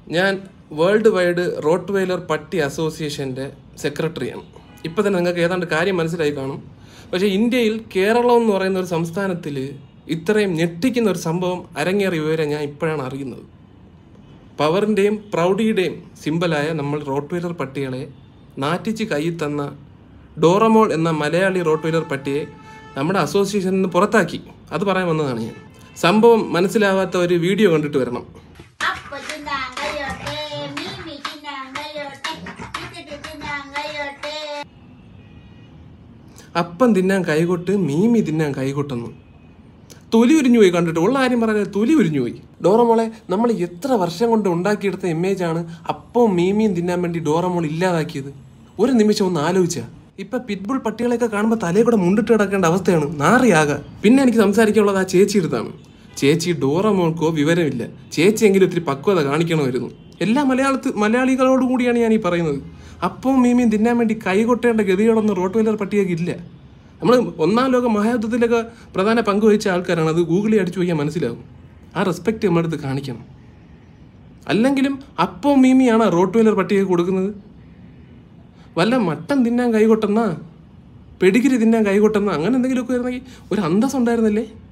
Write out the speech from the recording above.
ഞാൻ world wide rote Wailer പട്ടി അസോസിയേഷൻ്റെ സെക്രട്ടറിയാണ് ഇപ്പം തന്നെ നിങ്ങൾക്ക് ഏതാണ്ട് കാര്യം മനസ്സിലായി കാണും പക്ഷേ ഇന്ത്യയിൽ കേരളം എന്ന് പറയുന്ന ഒരു സംസ്ഥാനത്തിൽ ഇത്രയും ഞെട്ടിക്കുന്ന ഒരു സംഭവം അരങ്ങേറിയ വിവരം ഞാൻ ഇപ്പോഴാണ് അറിയുന്നത് പവറിൻ്റെയും പ്രൗഢിയുടെയും സിമ്പലായ നമ്മൾ റോട്ട് വെയിലർ പട്ടികളെ നാറ്റിച്ച് കയ്യിൽ തന്ന ഡോറമോൾ എന്ന മലയാളി റോട്ട് വെയിലർ പട്ടിയെ നമ്മുടെ അസോസിയേഷനിൽ നിന്ന് പുറത്താക്കി അത് പറയാൻ വന്നതാണ് ഞാൻ സംഭവം മനസ്സിലാവാത്ത ഒരു വീഡിയോ കണ്ടിട്ട് വരണം അപ്പ തിന്നാങ്കയോട്ടെ മീമി തിന്നാങ്കയോട്ടെ ഇത് തിന്നാങ്കയോട്ടെ അപ്പം തിന്നാൻ കൈകൊട്ട് മീമി തിന്നാൻ കൈകൊട്ടെന്നു തൊലി ഉരിഞ്ഞു പോയി കണ്ടിട്ട് ഉള്ള കാര്യം പറയാൻ തൊലി ഉരിഞ്ഞു പോയി ഡോറമോളെ നമ്മൾ എത്ര വർഷം കൊണ്ട് ഉണ്ടാക്കിയെടുത്ത ഇമേജാണ് അപ്പവും മീമിയും തിന്നാൻ വേണ്ടി ഡോറമോൾ ഇല്ലാതാക്കിയത് ഒരു നിമിഷം ഒന്ന് ആലോചിച്ച ഇപ്പൊ പിറ്റ്ബുൾ പട്ടികളെയൊക്കെ കാണുമ്പോൾ തലയിൽ കൂടെ മുണ്ടിട്ട് കിടക്കേണ്ട അവസ്ഥയാണ് നാറിയാക പിന്നെ എനിക്ക് സംസാരിക്കാനുള്ളത് ആ ചേച്ചി അടുത്താണ് ചേച്ചി ഡോറമോൾക്കോ വിവരമില്ല ചേച്ചിയെങ്കിലും ഒത്തിരി പക്വത കാണിക്കണമായിരുന്നു എല്ലാ മലയാളത്തിൽ മലയാളികളോടും കൂടിയാണ് ഞാൻ ഈ പറയുന്നത് അപ്പവും മീമിയും തിന്നാൻ വേണ്ടി കൈകൊട്ടേണ്ട ഗതികളൊന്നും റോട്ട് വെയിലർ പട്ടികൾക്ക് ഇല്ല നമ്മൾ ഒന്നാം ലോക മഹായുദ്ധത്തിലൊക്കെ പ്രധാന പങ്ക് വഹിച്ച ആൾക്കാരാണ് അത് ഗൂഗിളിൽ അടിച്ചു പോയാൽ മനസ്സിലാവും ആ റെസ്പെക്റ്റ് നമ്മുടെ അടുത്ത് കാണിക്കണം അല്ലെങ്കിലും അപ്പവും മീമിയാണ് റോട്ട് വെയിലർ പട്ടിക കൊടുക്കുന്നത് വല്ല മട്ടൻ തിന്നാൻ കൈകൊട്ടെന്നാ പെടിഗിരി തിന്നാൻ കൈകൊട്ടെന്നാ അങ്ങനെ എന്തെങ്കിലുമൊക്കെ ആയിരുന്നെങ്കിൽ ഒരു അന്തസ്സുണ്ടായിരുന്നില്ലേ